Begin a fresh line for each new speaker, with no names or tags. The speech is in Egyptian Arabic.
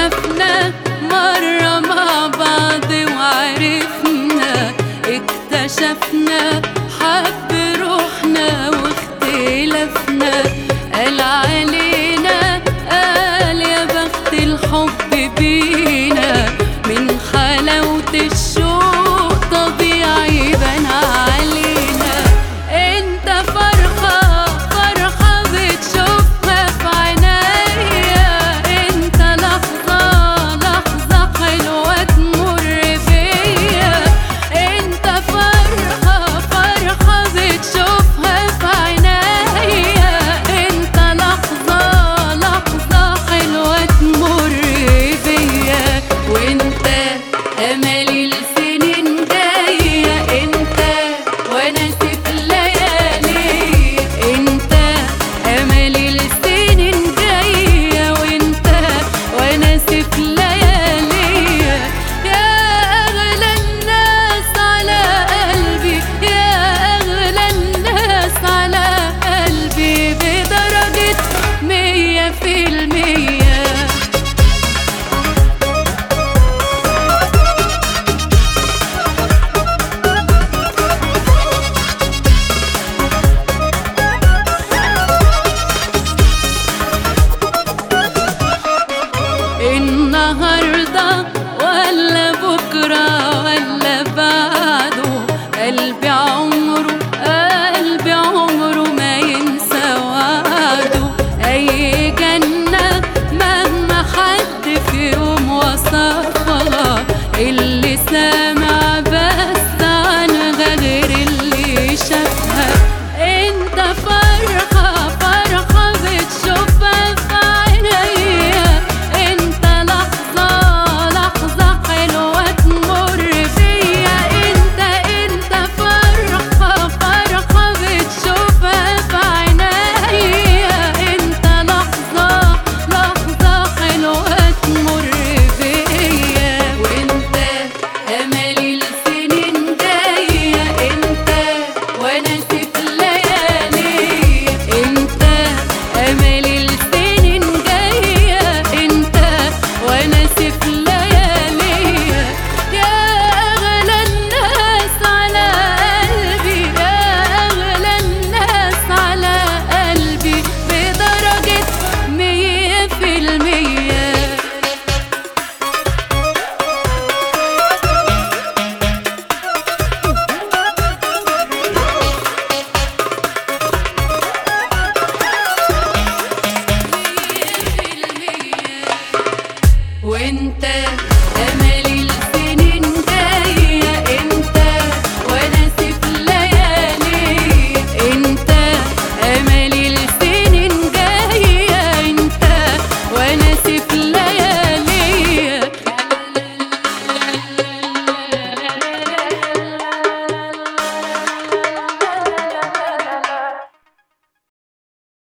شافنا مرة مع بعض وعرفنا اكتشفنا حب روحنا واختلفنا قال علينا قال يا بخت الحب بينا من حلاوة الشوق طبيعي بان علينا انت فرحة فرحة بتشوفها في عينيا انت لحظة لحظة حلوة تمر فيا انت فرحة فرحة بتشوفها في عينيا انت لحظة لحظة حلوة تمر بيا وانت امل السنين جاية انت وانا سيف ليالي انت امل السنين جاية وانت وانا سيف ليالي يا اغلى الناس على قلبي يا اغلى الناس على قلبي بدرجة مية في المية النهاردة ولا بكرة ولا بعده قلبي عمره قلبي عمره ما ينسى وعده أي جنة مهما حد في يوم وصفها اللي سامع بس عنها غير اللي شافها انت فرحة فرحة بتشوفها في عينيا انت لحظة لحظة حلوة تمر فيا انت انت فرحة فرحة بتشوفها في عينيا انت لحظة لحظة حلوة تمر فيا وانت امل السنين جاية انت وانا سيف ليالي انت امل السنين جاية انت وانا سيف ليالي يا اغلى الناس على قلبي يا اغلى الناس على قلبي بدرجة مية في المية وانت امل السنين جاية انت وانا سيف ليالي انت امل السنين جاية انت وانا سيف